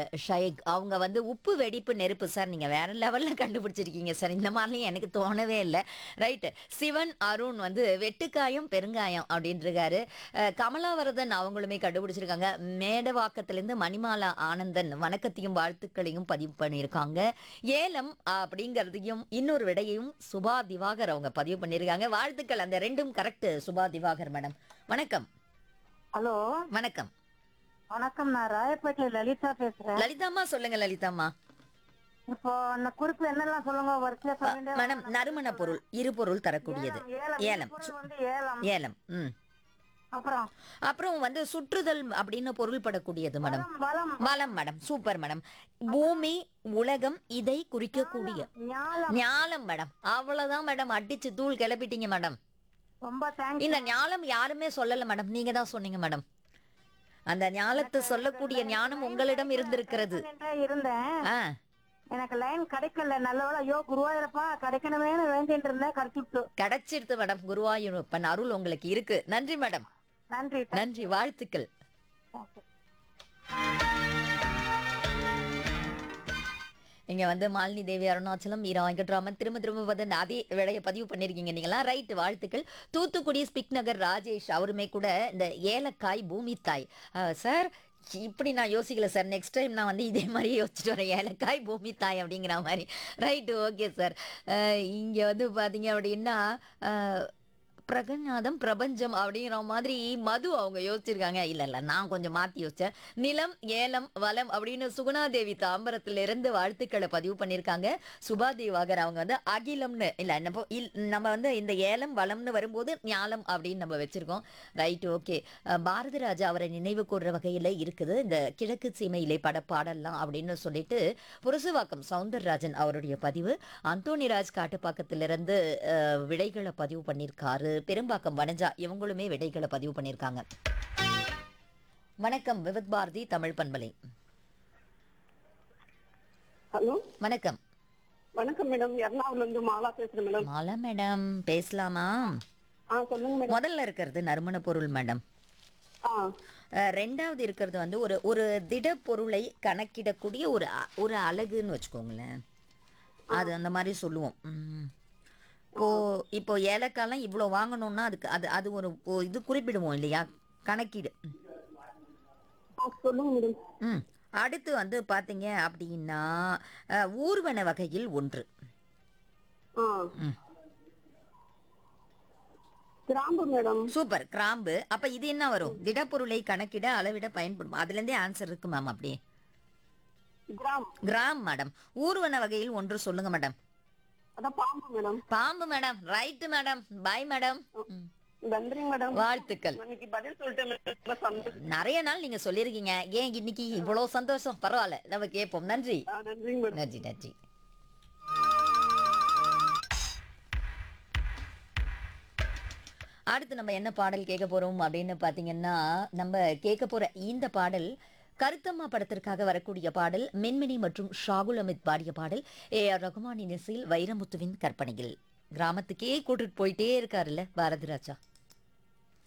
ஷைக் அவங்க வந்து உப்பு வெடிப்பு நெருப்பு சார் நீங்கள் வேற லெவலில் கண்டுபிடிச்சிருக்கீங்க சார் இந்த மாதிரிலாம் எனக்கு தோணவே இல்லை ரைட்டு சிவன் அருண் வந்து வெட்டுக்காயம் பெருங்காயம் அப்படின்ட்டுருக்காரு அஹ், கமலாவரதன் அவங்களுமே கண்டுபிடிச்சிருக்காங்க மேடவாக்கத்திலேருந்து மணிமாலா ஆனந்தன் வணக்கத்தையும் வாழ்த்துக்களையும் பதிவு பண்ணியிருக்காங்க ஏலம் அப்படிங்கிறதையும் இன்னொரு விடையையும் சுபா திவாகர் அவங்க பதிவு பண்ணியிருக்காங்க வாழ்த்துக்கள் அந்த ரெண்டும் கரெக்ட் சுபா திவாகர் மேடம் வணக்கம் ஹலோ வணக்கம் வணக்கம் நான் ராயப்பேட்டை லலிதா பேசுறேன் லலிதாம்மா சொல்லுங்க லலிதாம்மா இப்போ அந்த குறிப்பு என்னெல்லாம் சொல்லுங்க வரிசையா சொல்லிட்டே மேடம் நறுமண பொருள் இரு பொருள் தரக்கூடியது ஏலம் ஏலம் பொருள் வந்து ஏலம் ஏலம் ம் அப்புறம் அப்புறம் வந்து சுற்றுதல் அப்படின்னு பொருள் படக்கூடியது மேடம் வளம், வளம் வளம் மேடம் சூப்பர் மேடம் பூமி உலகம் இதை குறிக்கக்கூடிய ஞாலம் ஞாலம் மேடம் அவ்வளவுதான் மேடம் அடிச்சு தூள் கிளப்பிட்டீங்க மேடம் ரொம்ப தேங்க்ஸ் இந்த ஞாலம் யாருமே சொல்லல மேடம் நீங்க தான் சொன்னீங்க மேடம் அந்த ஞாலத்தை சொல்லக்கூடிய ஞானம் உங்களிடம் இருந்திருக்கிறது இருந்தேன் ஆ எனக்கு லைன் கிடைக்கல நல்லவேளை ஐயோ குருவாயிரப்பா கிடைக்கணுமேனு வேண்டிட்டு இருந்தேன் கிடைச்சிட்டு கிடைச்சிடுது மேடம் குருவாயூரப்பன் அருள் உங்களுக்கு இருக்கு நன்றி மேடம் நன்றி நன்றி வாழ்த்துக்கள் இங்க வந்து மாலினி தேவி அருணாச்சலம் ஈரா வெங்கட்ராமன் திரும்ப திரும்ப வந்து அதே விடைய பதிவு பண்ணிருக்கீங்க நீங்களா ரைட் வாழ்த்துக்கள் தூத்துக்குடி ஸ்பிக் நகர் ராஜேஷ் அவருமே கூட இந்த ஏலக்காய் பூமி தாய் அஹ், சார் இப்படி நான் யோசிக்கல சார் நெக்ஸ்ட் டைம் நான் வந்து இதே மாதிரி யோசிச்சுட்டு வரேன் ஏலக்காய் பூமி தாய் அப்படிங்கிற மாதிரி ரைட்டு ஓகே சார் இங்கே வந்து பார்த்தீங்க அப்படின்னா அஹ், பிரகநாதம் பிரபஞ்சம் அப்படிங்கிற மாதிரி மது அவங்க யோசிச்சிருக்காங்க இல்ல இல்ல நான் கொஞ்சம் மாத்தி யோசிச்சேன் நிலம் ஏலம் வளம் அப்படின்னு சுகுணாதேவி தாம்பரத்துல இருந்து வாழ்த்துக்களை பதிவு பண்ணியிருக்காங்க சுபாதேவாகர் அவங்க வந்து அகிலம்னு இல்ல நம்ம இல்- நம்ம வந்து இந்த ஏலம் வளம்னு வரும்போது ஞாலம் அப்படின்னு நம்ம வச்சிருக்கோம் ரைட் ஓகே பாரதி ராஜா அவரை நினைவு கூறுற வகையில இருக்குது இந்த கிழக்கு சீமையிலே பட பாடலாம் அப்படின்னு சொல்லிட்டு புரசுவாக்கம் சவுந்தரராஜன் அவருடைய பதிவு அந்தோணிராஜ் காட்டுப்பாக்கத்திலிருந்து அஹ், விடைகளை பதிவு பண்ணியிருக்காரு பெரும்பாக்கம் வனஜா இவங்களுமே விடைகளை பதிவு பண்ணியிருக்காங்க வணக்கம் விவித் பாரதி தமிழ் பண்பலை ஹலோ வணக்கம் வணக்கம் மேடம் எர்ணாகுளம்ல இருந்து மாலா பேசுறேன் மேடம் மாலா மேடம் பேசலாமா ஆ சொல்லுங்க மேடம் முதல்ல இருக்கிறது நறுமண பொருள் மேடம் ஆ அஹ், ரெண்டாவது இருக்கிறது வந்து ஒரு ஒரு திடப்பொருளை கணக்கிடக்கூடிய ஒரு அ- ஒரு அழகுன்னு வச்சுக்கோங்களேன் அது அந்த மாதிரி சொல்லுவோம் ம். இப்போ இப்போ ஏலக்காய்லாம் இவ்வளோ வாங்கணும்னா அதுக்கு அது அது ஒரு ஒரு இது குறிப்பிடுவோம் இல்லையா கணக்கீடு ம். ஆ, சொல்லுங்க மேடம் ம் அடுத்து வந்து பார்த்தீங்க அப்படின்னா அஹ், ஊர்வன வகையில் ஒன்று ஆ ம். கிராம்பு மேடம் சூப்பர் கிராம்பு அப்ப இது என்ன வரும் திடப்பொருளை கணக்கிட அளவிட பயன்படும் அதுல இருந்தே ஆன்சர் இருக்கு மேம் அப்படியே கிராம் கிராம் மேடம் ஊர்வன வகையில் ஒன்று சொல்லுங்க மேடம் அதான் பாம்பு மேடம் பாம்பு madam right madam bye madam ம். நன்றி மேடம் வாழ்த்துக்கள் இன்னைக்கு பதில் சொல்லிட்டேன் மேடம் ரொம்ப சந்தோஷம் நிறைய நாள் நீங்க சொல்லியிருக்கீங்க ஏன் இன்னைக்கு இவ்வளவு சந்தோஷம் பரவாயில்ல நம்ம கேட்போம் நன்றி ஆ, நன்றிங்க மேடம் நன்றி நன்றி அடுத்து நம்ம என்ன பாடல் கேட்க போறோம் அப்படின்னு பாத்தீங்கன்னா நம்ம கேட்க போற இந்த பாடல் கருத்தம்மா படத்திற்காக வரக்கூடிய பாடல் மென்மினி மற்றும் ஷாகுல் அமித் பாடிய பாடல் ஏ ஆர் ரகுமானின் இசையில் வைரமுத்துவின் கற்பனையில் கிராமத்துக்கே கூட்டிட்டு போயிட்டே இருக்காருல்ல பாரதி ராஜா